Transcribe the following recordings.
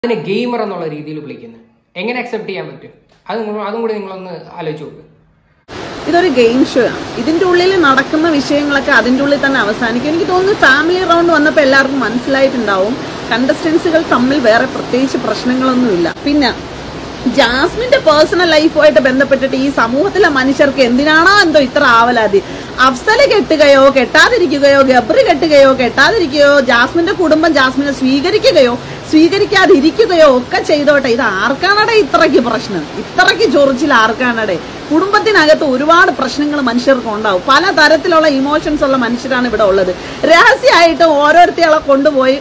അതിനെ ഗെയിമർ എന്നുള്ള രീതിയിൽ വിളിക്കുന്നത് എങ്ങനെ അക്സെപ്റ്റ് ചെയ്യാൻ പറ്റും അത് നിങ്ങൾ- അതും കൂടി നിങ്ങളൊന്ന് ആലോചിച്ച് നോക്ക് ഇതൊരു ഗെയിം ഷോ ആണ് ഇതിന്റെ ഉള്ളിൽ നടക്കുന്ന വിഷയങ്ങളൊക്കെ അതിന്റെ ഉള്ളിൽ തന്നെ അവസാനിക്കും എനിക്ക് തോന്നുന്നു ഫാമിലി റൗണ്ട് വന്നപ്പോൾ എല്ലാവർക്കും മനസ്സിലായിട്ടുണ്ടാവും കണ്ടസ്റ്റൻസുകൾ തമ്മിൽ വേറെ പ്രത്യേകിച്ച് പ്രശ്നങ്ങളൊന്നുമില്ല പിന്നെ ജാസ്മിന്റെ പേഴ്സണൽ ലൈഫുമായിട്ട് ബന്ധപ്പെട്ടിട്ട് ഈ സമൂഹത്തിലെ മനുഷ്യർക്ക് എന്തിനാണോ എന്തോ ഇത്ര ആവലാതി അഫ്സല് കെട്ടുകയോ കെട്ടാതിരിക്കുകയോ ഗബ്രി കെട്ടുകയോ കെട്ടാതിരിക്കുകയോ ജാസ്മിന്റെ കുടുംബം ജാസ്മിനെ സ്വീകരിക്കുകയോ സ്വീകരിക്കാതിരിക്കുകയോ ഒക്കെ ചെയ്തോട്ടെ ഇത് ആർക്കാണടെ ഇത്രയ്ക്ക് പ്രശ്നം ഇത്രയ്ക്ക് ചൊറിച്ചിൽ ആർക്കാണടെ കുടുംബത്തിനകത്ത് ഒരുപാട് പ്രശ്നങ്ങൾ മനുഷ്യർക്ക് ഉണ്ടാവും പല തരത്തിലുള്ള ഇമോഷൻസ് ഉള്ള മനുഷ്യരാണ് ഇവിടെ ഉള്ളത് രഹസ്യമായിട്ട് ഓരോരുത്തരെ കൊണ്ടുപോയി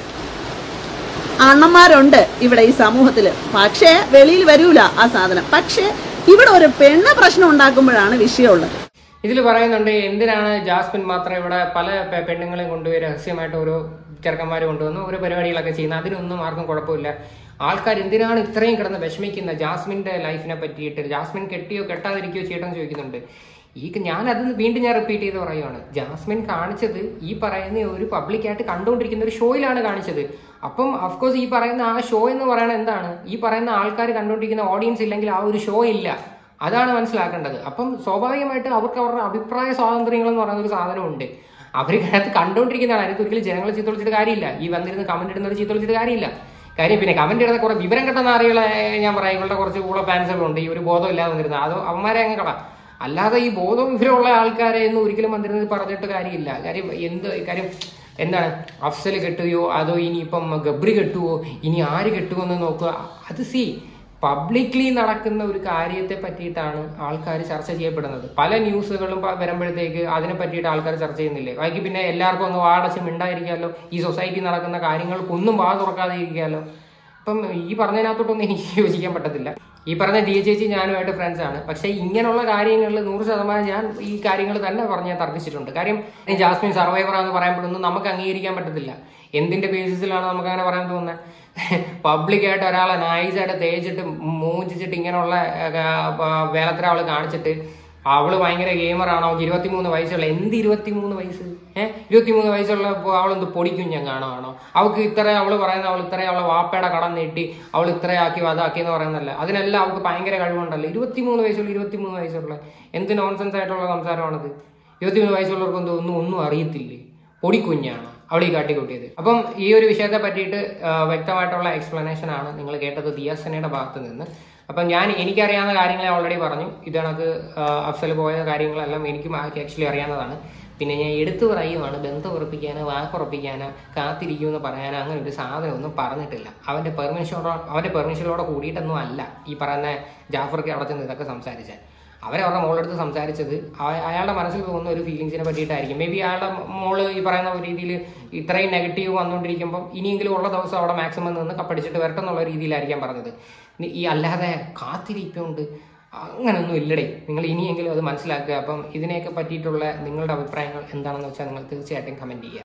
അണ്ണന്മാരുണ്ട് ഇവിടെ ഈ സമൂഹത്തില് പക്ഷേ വെളിയിൽ വരൂല ആ സാധനം പക്ഷേ ഇവിടെ ഒരു പെണ്ണ് പ്രശ്നം ഉണ്ടാക്കുമ്പോഴാണ് വിഷയമുള്ളത് ഇതിൽ പറയുന്നുണ്ട് എന്തിനാണ് ജാസ്മിൻ മാത്രം ഇവിടെ പല പെ- പെണ്ണുങ്ങളെയും കൊണ്ടുപോയി രഹസ്യമായിട്ട് ഓരോ ചെറുക്കന്മാർ കൊണ്ടുവന്ന് ഓരോ പരിപാടികളൊക്കെ ചെയ്യുന്നത് അതിനൊന്നും ആർക്കും കുഴപ്പമില്ല ആൾക്കാർ എന്തിനാണ് ഇത്രയും കിടന്ന് വിഷമിക്കുന്നത് ജാസ്മിന്റെ ലൈഫിനെ പറ്റിയിട്ട് ജാസ്മിൻ കെട്ടിയോ കെട്ടാതിരിക്കുകയോ ചെയ്യട്ടെന്ന് ചോദിക്കുന്നുണ്ട് ഈ ഞാൻ അത് വീണ്ടും ഞാൻ റിപ്പീറ്റ് ചെയ്ത് പറയുവാണ് ജാസ്മിൻ കാണിച്ചത് ഈ പറയുന്ന ഒരു പബ്ലിക്കായിട്ട് കണ്ടുകൊണ്ടിരിക്കുന്ന ഒരു ഷോയിലാണ് കാണിച്ചത് അപ്പം അഫ്കോഴ്സ് ഈ പറയുന്ന ആ ഷോ എന്ന് പറയുന്നത് എന്താണ് ഈ പറയുന്ന ആൾക്കാർ കണ്ടുകൊണ്ടിരിക്കുന്ന ഓഡിയൻസ് ഇല്ലെങ്കിൽ ആ ഒരു ഷോ ഇല്ല അതാണ് മനസ്സിലാക്കേണ്ടത് അപ്പം സ്വാഭാവികമായിട്ട് അവർക്ക് അവരുടെ അഭിപ്രായ സ്വാതന്ത്ര്യങ്ങൾ എന്ന് പറയുന്ന ഒരു സാധനമുണ്ട് അവർ അതിനകത്ത് കണ്ടുകൊണ്ടിരിക്കുന്നതാണ് അതിനകത്ത് ഒരിക്കലും ജനങ്ങളെ ചീത്ത വിളിച്ചിട്ട് കാര്യമില്ല ഈ വന്നിരുന്ന് കമന്റ് ഇടുന്നവർ ചീത്ത വിളിച്ചിട്ട് കാര്യമില്ല കാര്യം പിന്നെ കമന്റ് ഇടുന്ന കുറെ വിവരം കിട്ടുന്ന അറിയുള്ള ഞാൻ പറയാം ഇവരുടെ കുറച്ച് കൂടെ ഫാൻസുകളുണ്ട് ഈ ഒരു ബോധം ഇല്ലാതെ വന്നിരുന്നത് അതോ അവന്മാരെ അങ്ങ് കള അല്ലാതെ ഈ ബോധവും വിവരമുള്ള ആൾക്കാരെ ഒന്നും ഒരിക്കലും വന്നിരുന്നത് പറഞ്ഞിട്ട് കാര്യമില്ല കാര്യം എന്ത് കാര്യം എന്താണ് അഫ്സൽ കെട്ടുകയോ അതോ ഇനി ഇപ്പം ഗബ്രി കെട്ടുവോ ഇനി ആര് കെട്ടുമോ എന്ന് നോക്കുക അത് സി പബ്ലിക്ലി നടക്കുന്ന ഒരു കാര്യത്തെ പറ്റിയിട്ടാണ് ആൾക്കാർ ചർച്ച ചെയ്യപ്പെടുന്നത് പല ന്യൂസുകളും പ- വരുമ്പോഴത്തേക്ക് അതിനെ പറ്റിയിട്ട് ആൾക്കാർ ചർച്ച ചെയ്യുന്നില്ലേ ബാക്കി പിന്നെ എല്ലാവർക്കും ഒന്ന് വാടച്ച് മിണ്ടായിരിക്കാമല്ലോ ഈ സൊസൈറ്റി നടക്കുന്ന കാര്യങ്ങൾക്കൊന്നും വാ തുറക്കാതെ ഇരിക്കാമല്ലോ അപ്പം ഈ പറഞ്ഞതിനകത്തോട്ടൊന്നും എനിക്ക് യോജിക്കാൻ പറ്റത്തില്ല ഈ പറഞ്ഞ ദിയ ചേച്ചി ഞാനുമായിട്ട് ഫ്രണ്ട്സ് ആണ് പക്ഷെ ഇങ്ങനെയുള്ള കാര്യങ്ങളിൽ നൂറ് ശതമാനം ഞാൻ ഈ കാര്യങ്ങൾ തന്നെ പറഞ്ഞ് ഞാൻ തർക്കിച്ചിട്ടുണ്ട് കാര്യം ഈ ജാസ്മിൻ സർവൈവർ എന്ന് പറയുമ്പോഴൊന്നും നമുക്ക് അംഗീകരിക്കാൻ പറ്റത്തില്ല എന്തിന്റെ ബേസിസിലാണ് നമുക്ക് അങ്ങനെ പറയാൻ തോന്നുന്നത് പബ്ലിക്കായിട്ട് ഒരാളെ നൈസായിട്ട് തേച്ചിട്ട് മൂഞ്ചിച്ചിട്ട് ഇങ്ങനെയുള്ള വേലത്തര അവള് കാണിച്ചിട്ട് അവള് ഭയങ്കര ഗെയിമറാണ് അവൾക്ക് ഇരുപത്തിമൂന്ന് വയസ്സുള്ള എന്ത് ഇരുപത്തിമൂന്ന് വയസ്സ് ഏഹ് ഇരുപത്തിമൂന്ന് വയസ്സുള്ള അവളെന്ത് പൊടിക്കും ഞാൻ കാണുവാണോ അവൾക്ക് ഇത്ര അവള് പറയുന്ന അവൾ ഇത്ര അവളെ വാപ്പയുടെ കടം നീട്ടി അവൾ ഇത്രയാക്കി അതാക്കി എന്ന് പറയുന്നല്ല അതിനെല്ലാം അവൾക്ക് ഭയങ്കര കഴിവുണ്ടല്ലോ ഇരുപത്തിമൂന്ന് വയസ്സുള്ള ഇരുപത്തിമൂന്ന് വയസ്സുള്ള എന്ത് നോൺസെൻസ് ആയിട്ടുള്ള സംസാരമാണത് ഇരുപത്തിമൂന്ന് വയസ്സുള്ളവർക്ക് ഒന്നും ഒന്നും ഒന്നും അറിയത്തില്ലേ പൊടിക്കുഞ്ഞാണ് അവൾ ഈ കാട്ടിക്കൂട്ടിയത് അപ്പം ഈ ഒരു വിഷയത്തെ പറ്റിയിട്ട് ആ, വ്യക്തമായിട്ടുള്ള എക്സ്പ്ലനേഷൻ ആണ് നിങ്ങൾ കേട്ടത് ദിയാസനയുടെ ഭാഗത്ത് നിന്ന് അപ്പം ഞാൻ എനിക്കറിയാവുന്ന കാര്യങ്ങൾ ഞാൻ ഓൾറെഡി പറഞ്ഞു ഇത് കണക്ക് ആ, അഫ്സൽ പോയ കാര്യങ്ങളെല്ലാം എനിക്കും ആക്ച്വലി അറിയാവുന്നതാണ് പിന്നെ ഞാൻ എടുത്തു പറയുവാണ് ബന്ധം ഉറപ്പിക്കാനോ വാക്കുറപ്പിക്കാനോ കാത്തിരിക്കുമെന്ന് പറയാനോ അങ്ങനെ ഒരു സാധനം ഒന്നും പറഞ്ഞിട്ടില്ല അവന്റെ പെർമിഷനോടെ അവന്റെ പെർമിഷനോടെ കൂടിയിട്ടൊന്നും അല്ല ഈ പറയുന്ന ജാഫർക്ക് അവിടെ ചെന്ന് ഇതൊക്കെ സംസാരിച്ചത് അവരവരുടെ മോളെടുത്ത് സംസാരിച്ചത് അയ- അയാളുടെ മനസ്സിൽ തോന്നുന്ന ഒരു ഫീലിങ്സിനെ പറ്റിയിട്ടായിരിക്കും മേ ബി അയാളുടെ മോള് ഈ പറയുന്ന ഒരു രീതിയിൽ ഇത്രയും നെഗറ്റീവ് വന്നുകൊണ്ടിരിക്കുമ്പോൾ ഇനിയെങ്കിലും ഉള്ള ദിവസം അവിടെ മാക്സിമം നിന്ന് കപ്പടിച്ചിട്ട് വരട്ടെ എന്നുള്ള രീതിയിലായിരിക്കാം പറഞ്ഞത് നി- ഈ അല്ലാതെ കാത്തിരിപ്പുണ്ട് അങ്ങനൊന്നും ഇല്ലടേ നിങ്ങൾ ഇനിയെങ്കിലും അത് മനസ്സിലാക്കുക അപ്പം ഇതിനെയൊക്കെ പറ്റിയിട്ടുള്ള നിങ്ങളുടെ അഭിപ്രായങ്ങൾ എന്താണെന്ന് വെച്ചാൽ നിങ്ങൾ തീർച്ചയായിട്ടും കമന്റ് ചെയ്യുക